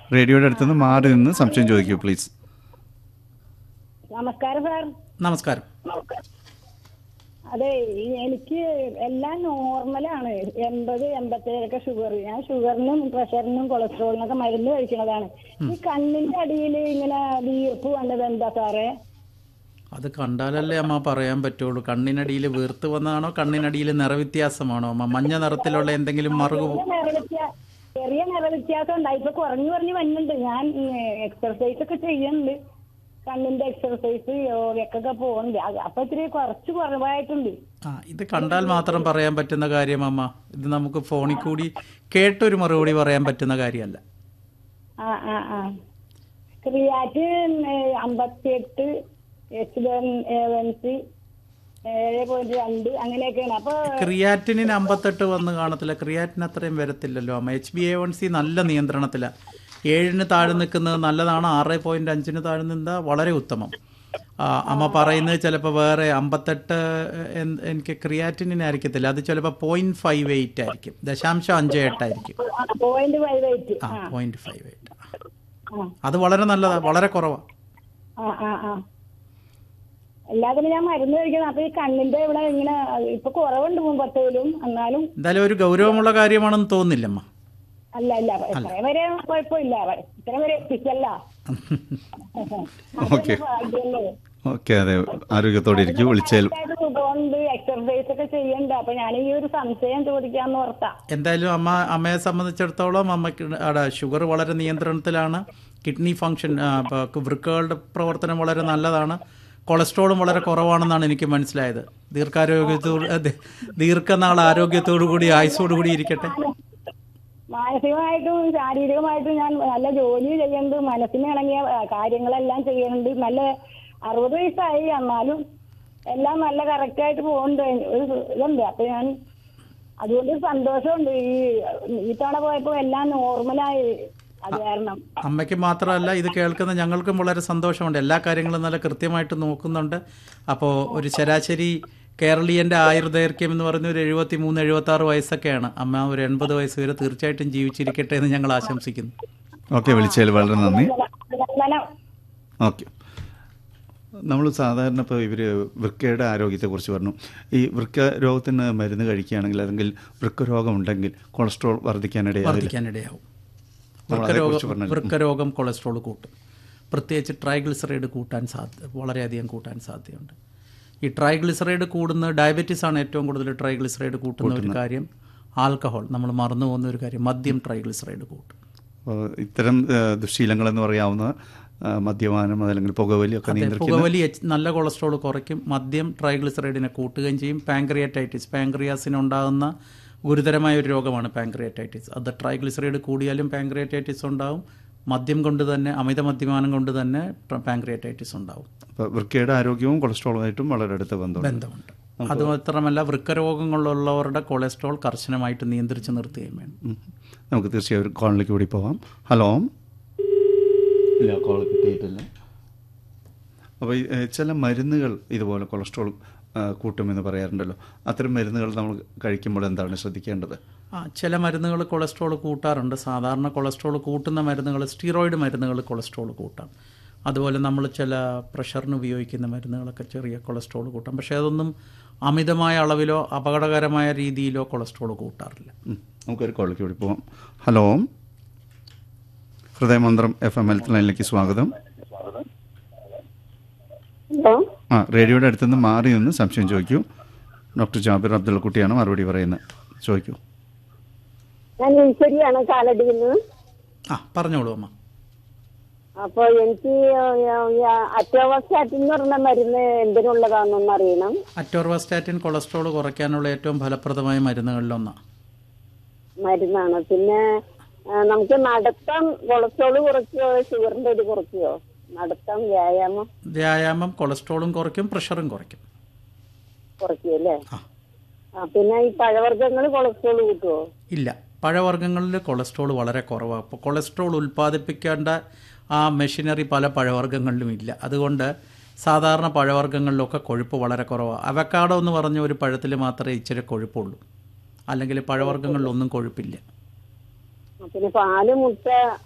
റേഡിയോയുടെ അടുത്തുനിന്ന് മാറി നിന്ന് സംശയം ചോദിക്കൂ പ്ലീസ് നമസ്കാരം സാർ നമസ്കാരം അതെ ഈ എനിക്ക് എല്ലാം നോർമലാണ് എൺപത് എൺപത്തേഴൊക്കെ ഷുഗർ ഞാൻ ഷുഗറിനും പ്രഷറിനും കൊളസ്ട്രോളിനൊക്കെ മരുന്ന് കഴിക്കുന്നതാണ് ഈ കണ്ണിന്റെ അടിയിൽ ഇങ്ങനെ വീർപ്പ് വന്നത് എന്താ സാറേ അത് കണ്ടാലല്ലേ അമ്മ പറയാൻ പറ്റുള്ളൂ കണ്ണിനടിയിൽ വീർത്ത് വന്നതാണോ കണ്ണിനടിയിൽ നിറവ്യത്യാസമാണോ അമ്മ മഞ്ഞ നിറത്തിലുള്ള എന്തെങ്കിലും മറുകു ചെറിയ നിറവ്യത്യാ- ചെറിയ നിറവ്യത്യാസം ഉണ്ടായി ഇപ്പൊ കുറഞ്ഞു കുറഞ്ഞു വരുന്നുണ്ട് ഞാൻ എക്സർസൈസ് ഒക്കെ ചെയ്യുന്നുണ്ട് കണ്ണിന്റെ എക്സർസൈസ് യോഗക്കൊക്കെ പോകുന്നുണ്ട് അത് അപ്പൊ ഇത്തിരി കുറച്ച് കുറവായിട്ടുണ്ട് ആ ഇത് കണ്ടാൽ മാത്രം പറയാൻ പറ്റുന്ന കാര്യം അമ്മ ഇത് നമുക്ക് ഫോണിൽ കൂടി കേട്ടൊരു മറുപടി പറയാൻ പറ്റുന്ന കാര്യമല്ല ആ ആ ആ ക്രിയാറ്റിൻ അമ്പത്തിയെട്ട് എച്ച് വൺ സി ഏഴ് പോയിന്റ് രണ്ട് അങ്ങനെയൊക്കെയാണ് അപ്പൊ ക്രിയാറ്റിനിന് അമ്പത്തെട്ട് വന്ന് കാണത്തില്ല ക്രിയാറ്റിന് അത്രയും വരത്തില്ലല്ലോ അമ്മ H B A one C നല്ല നിയന്ത്രണത്തിലാണ് ഏഴിന് താഴെ നിൽക്കുന്നത് നല്ലതാണ് ആറ് പോയിന്റ് അഞ്ചിന് താഴെ നിന്നാൽ വളരെ ഉത്തമം ആ, അമ്മ പറയുന്നത് ചിലപ്പോൾ വേറെ അമ്പത്തെട്ട് എൻ- എനിക്ക് ക്രിയാറ്റിനിന് ആയിരിക്കത്തില്ല അത് ചിലപ്പോൾ പോയിന്റ് ഫൈവ് എയ്റ്റ് ആയിരിക്കും ദശാംശം അഞ്ച് എട്ടായിരിക്കും പോയിന്റ് ഫൈവ് എയ്റ്റ് ആ പോയിന്റ് ഫൈവ് എയ്റ്റ് ആ അത് വളരെ നല്ലതാണ് വളരെ കുറവാണ് ആ ആ ആ എല്ലാത്തിനും ഞാൻ മരുന്ന് കഴിക്കണം അപ്പൊ ഈ കണ്ണിന്റെ ഇവിടെ ഇങ്ങനെ ഇപ്പൊ കുറവുണ്ട് മുമ്പത്തേലും എന്നാലും എന്തായാലും ഒരു ഗൗരവമുള്ള കാര്യമാണെന്ന് തോന്നുന്നില്ലമ്മ അല്ല അല്ല ഇത്രയും വരെ കുഴപ്പമില്ല ഇത്രയും വരെ എത്തിച്ചല്ല ഓക്കെ ഓക്കെ അതെ ആരോഗ്യത്തോടെ ഇരിക്കൂ വിളിച്ചാൽ സുഖമുണ്ട് എക്സർസൈസ് ഒക്കെ ചെയ്യണ്ട അപ്പൊ ഞാൻ ഈ ഒരു സംശയം ചോദിക്കാന്ന് ഓർത്താ എന്തായാലും അമ്മ അമ്മയെ സംബന്ധിച്ചിടത്തോളം അമ്മയ്ക്ക് അവിടെ ഷുഗർ വളരെ നിയന്ത്രണത്തിലാണ് കിഡ്നി ഫങ്ഷൻ ആ, ഇപ്പൊ വൃക്കകളുടെ പ്രവർത്തനം വളരെ നല്ലതാണ് കൊളസ്ട്രോളും വളരെ കുറവാണെന്നാണ് എനിക്ക് മനസ്സിലായത് ദീർഘാരോഗ്യത്തോട് അതെ, ദീർഘനാൾ ആരോഗ്യത്തോടു കൂടി ആയുസോടു കൂടി ഇരിക്കട്ടെ മാനസികമായിട്ടും ശാരീരികമായിട്ടും ഞാൻ നല്ല ജോലി ചെയ്യുന്നുണ്ട് മനസ്സിന് ഇണങ്ങിയ ആ, കാര്യങ്ങളെല്ലാം ചെയ്യുന്നുണ്ട് നല്ല അറുപത് വയസ്സായി എന്നാലും എല്ലാം നല്ല കറക്റ്റ് ആയിട്ട് പോകുന്നുണ്ട് ഒരു ഇതുണ്ട് അപ്പൊ ഞാൻ അതുകൊണ്ട് സന്തോഷമുണ്ട് ഈ ഈ തവണ പോയപ്പോ എല്ലാം നോർമലായി അത് കാരണം അമ്മയ്ക്ക് മാത്രമല്ല ഇത് കേൾക്കുന്ന ഞങ്ങൾക്കും വളരെ സന്തോഷമുണ്ട് എല്ലാ കാര്യങ്ങളും നല്ല കൃത്യമായിട്ട് നോക്കുന്നുണ്ട് അപ്പോൾ ഒരു ശരാശരി കേരളീയൻ്റെ ആയുർദൈർഘ്യം എന്ന് പറയുന്ന ഒരു എഴുപത്തി മൂന്ന് എഴുപത്തി ആറ് വയസ്സൊക്കെയാണ് അമ്മ ഒരു എൺപത് വയസ്സ് വരെ തീർച്ചയായിട്ടും ജീവിച്ചിരിക്കട്ടെ എന്ന് ഞങ്ങൾ ആശംസിക്കുന്നു ഓക്കെ വിളിച്ചതിൽ വളരെ നന്ദി അഭിനന്ദനം ഓക്കെ നമ്മൾ സാധാരണ ഇപ്പോൾ ഇവർ വൃക്കയുടെ ആരോഗ്യത്തെക്കുറിച്ച് പറഞ്ഞു ഈ വൃക്ക രോഗത്തിന് മരുന്ന് കഴിക്കുകയാണെങ്കിൽ അല്ലെങ്കിൽ വൃക്ക രോഗം ഉണ്ടെങ്കിൽ കൊളസ്ട്രോൾ വർദ്ധിക്കാനിടയാവില്ല വർദ്ധിക്കാനിടയാവും നമ്മൾ വൃക്കരോഗം അതേക്കുറിച്ച് പറഞ്ഞല്ലോ. വൃക്കരോഗം കൊളസ്ട്രോൾ കൂട്ടും പ്രത്യേകിച്ച് ട്രൈഗ്ലിസറൈഡ് കൂട്ടാൻ സാധ്യത വളരെയധികം കൂട്ടാൻ സാധ്യതയുണ്ട് ഈ ട്രൈഗ്ലിസറൈഡ് കൂടുന്ന ഡയബറ്റീസ് ആണ് ഏറ്റവും കൂടുതൽ ട്രൈഗ്ലിസറൈഡ് കൂട്ടുന്ന ഒരു കാര്യം ആൽക്കഹോൾ നമ്മൾ മറന്നു പോകുന്ന ഒരു കാര്യം മദ്യം ട്രൈഗ്ലിസറൈഡ് കൂട്ടും അപ്പോൾ ഇത്തരം ആ, ദുശ്ശീലങ്ങളെന്ന് പറയാവുന്ന ആ, മദ്യപാനം അതല്ലെങ്കിൽ പുകവലി ഒക്കെ അതെ, നിയന്ത്രിക്കുന്ന പുകവലി എച്ച്- നല്ല കൊളസ്ട്രോൾ കുറയ്ക്കും മദ്യം ട്രൈഗ്ലിസറൈഡിനെ കൂട്ടുകയും ചെയ്യും പാങ്ക്രിയാറ്റൈറ്റിസ് പാങ്ക്രിയാസിനുണ്ടാകുന്ന ഗുരുതരമായ ഒരു രോഗമാണ് പാങ്ക്രിയാറ്റൈറ്റിസ് അത് ട്രൈഗ്ലിസറൈഡ് കൂടിയാലും പാങ്ക്രിയാറ്റൈറ്റിസ് ഉണ്ടാവും മദ്യം കൊണ്ട് തന്നെ അമിത മദ്യപാനം കൊണ്ട് തന്നെ പാങ്ക്രിയാറ്റൈറ്റിസ് ഉണ്ടാവും അപ്പോൾ വൃക്കയുടെ ആരോഗ്യവും കൊളസ്ട്രോളുമായിട്ടും വളരെ അടുത്ത ബന്ധമുണ്ട് ബന്ധമുണ്ട് അത് മാത്രമല്ല വൃക്കരോഗങ്ങളുള്ളവരുടെ കൊളസ്ട്രോൾ കർശനമായിട്ട് നിയന്ത്രിച്ച് നിർത്തുകയും വേണം ഉം. നമുക്ക് തീർച്ചയായും ഒരു കോളിലേക്ക് കൂടി പോവാം ഹലോ ഇല്ല കോൾ കിട്ടിയിട്ടില്ല അപ്പോൾ ഈ, ഏ, ചില മരുന്നുകൾ ഇതുപോലെ കൊളസ്ട്രോൾ ആ, കൂട്ടുമെന്ന് പറയാറുണ്ടല്ലോ അത്തരം മരുന്നുകൾ നമ്മൾ കഴിക്കുമ്പോൾ എന്താണ് ശ്രദ്ധിക്കേണ്ടത് ആ ചില മരുന്നുകൾ കൊളസ്ട്രോൾ കൂട്ടാറുണ്ട് സാധാരണ കൊളസ്ട്രോൾ കൂട്ടുന്ന മരുന്നുകൾ സ്റ്റീറോയിഡ് മരുന്നുകൾ കൊളസ്ട്രോൾ കൂട്ടാം അതുപോലെ നമ്മൾ ചില പ്രഷറിന് ഉപയോഗിക്കുന്ന മരുന്നുകളൊക്കെ ചെറിയ കൊളസ്ട്രോൾ കൂട്ടാം പക്ഷേ അതൊന്നും അമിതമായ അളവിലോ അപകടകരമായ രീതിയിലോ കൊളസ്ട്രോൾ കൂട്ടാറില്ല ഉം. നമുക്കൊരു കോളിലേക്ക് കൂടി പോവാം hello Hridayamantram F M health ലൈനിലേക്ക് സ്വാഗതം ഹലോ ആ റേഡിയോയുടെ അടുത്തുനിന്ന് മാറി നിന്ന് സംശയം ചോദിക്കൂ ഡോക്ടർ ജാബിർ അബ്ദുള്ള കുട്ടിയാണ് മറുപടി പറയുന്നത് ചോദിക്കൂ ഞാൻ ഈശ്വരിയാണ് കാലടിയിൽ നിന്ന് ആ പറഞ്ഞോളൂ അമ്മ അപ്പൊ എനിക്ക് അറ്റോവസ്റ്റാറ്റിൻ എന്ന് പറഞ്ഞ മരുന്ന് എന്തിനുള്ളതാണെന്നൊന്ന് അറിയണം അറ്റോർവാസ്റ്റാറ്റിൻ കൊളസ്ട്രോൾ കുറയ്ക്കാനുള്ള ഏറ്റവും ഫലപ്രദമായ മരുന്നുകളിലൊന്നാണ് മരുന്നാണ് പിന്നെ ആ, നമുക്ക് നടത്തം കൊളസ്ട്രോൾ കുറയ്ക്കോ ഷുഗറിന്റെ ഇത് കുറയ്ക്കോ നടത്തം വ്യായാമം വ്യായാമം കൊളസ്ട്രോളും കുറയ്ക്കും പ്രഷറും കുറയ്ക്കും കുറയ്ക്കും അല്ലേ ആ ആ പിന്നെ ഈ പഴവർഗ്ഗങ്ങൾ കൊളസ്ട്രോൾ കൂട്ടുമോ ഇല്ല പഴവർഗ്ഗങ്ങളിൽ കൊളസ്ട്രോൾ വളരെ കുറവാണ് അപ്പോൾ കൊളസ്ട്രോൾ ഉൽപ്പാദിപ്പിക്കേണ്ട ആ മെഷീനറി പല പഴവർഗ്ഗങ്ങളിലും ഇല്ല അതുകൊണ്ട് സാധാരണ പഴവർഗ്ഗങ്ങളിലൊക്കെ കൊഴുപ്പ് വളരെ കുറവാണ് അവക്കാടോ എന്ന് പറഞ്ഞ ഒരു പഴത്തിൽ മാത്രമേ ഇച്ചിരി കൊഴുപ്പുള്ളൂ അല്ലെങ്കിൽ പഴവർഗ്ഗങ്ങളിലൊന്നും കൊഴുപ്പില്ല പിന്നെ പാല് മുട്ട